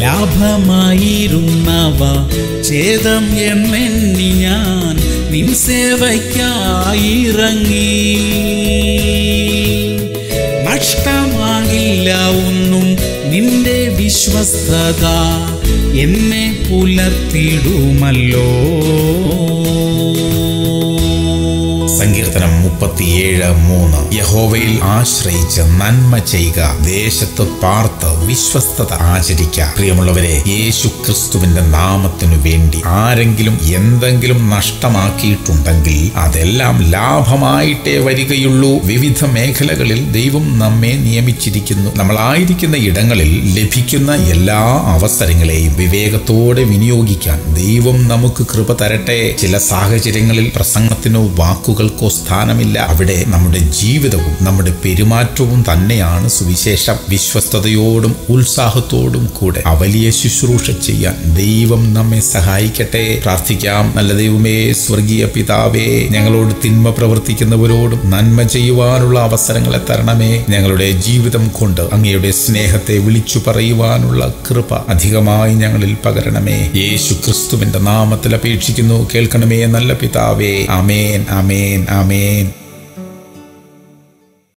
ലാഭമായിരുന്നവ ഛേദം എന്നെണ്ണി ഞാൻ നിൻ സേവയ്ക്കായി ഇറങ്ങി നഷ്ടമാകില്ല ഒന്നും നിന്റെ വിശ്വസ്തത എന്നെ പുലർത്തിടുമല്ലോ സങ്കീർത്തനം മുപ്പത്തിയേഴ് മൂന്ന് യഹോവയിൽ ആശ്രയിച്ച് നന്മ ചെയ്യുക ദേശത്ത് പാർത്ത് വിശ്വസ്തത ആചരിക്കുക പ്രിയമുള്ളവരെ യേശു ക്രിസ്തുവിന്റെ നാമത്തിനു വേണ്ടി ആരെങ്കിലും എന്തെങ്കിലും നഷ്ടമാക്കിയിട്ടുണ്ടെങ്കിൽ അതെല്ലാം ലാഭമായിട്ടേ വരികയുള്ളൂ വിവിധ മേഖലകളിൽ ദൈവം നമ്മെ നിയമിച്ചിരിക്കുന്നു നമ്മളായിരിക്കുന്ന ഇടങ്ങളിൽ ലഭിക്കുന്ന എല്ലാ അവസരങ്ങളെയും വിവേകത്തോടെ വിനിയോഗിക്കാൻ ദൈവം നമുക്ക് കൃപ തരട്ടെ ചില സാഹചര്യങ്ങളിൽ പ്രസംഗത്തിനോ വാക്കുകൾക്കോ സ്ഥാനമില്ല അവിടെ നമ്മുടെ ജീവിതവും നമ്മുടെ പെരുമാറ്റവും തന്നെയാണ് സുവിശേഷം വിശ്വസ്തയോടും ഉത്സാഹത്തോടും കൂടെ ആ വലിയ ശുശ്രൂഷ ചെയ്യാൻ ദൈവം നമ്മെ സഹായിക്കട്ടെ പ്രാർത്ഥിക്കാം നല്ല ദൈവമേ സ്വർഗീയ പിതാവേ ഞങ്ങളോട് തിന്മ പ്രവർത്തിക്കുന്നവരോടും നന്മ ചെയ്യുവാനുള്ള അവസരങ്ങളെ തരണമേ ഞങ്ങളുടെ ജീവിതം കൊണ്ട് അങ്ങയുടെ സ്നേഹത്തെ വിളിച്ചു പറയുവാനുള്ള കൃപ അധികമായി ഞങ്ങളിൽ പകരണമേ യേശു ക്രിസ്തുവിന്റെ നാമത്തിൽ അപേക്ഷിക്കുന്നു കേൾക്കണമേ നല്ല പിതാവേ അമേൻ അമേൻ അമേൻ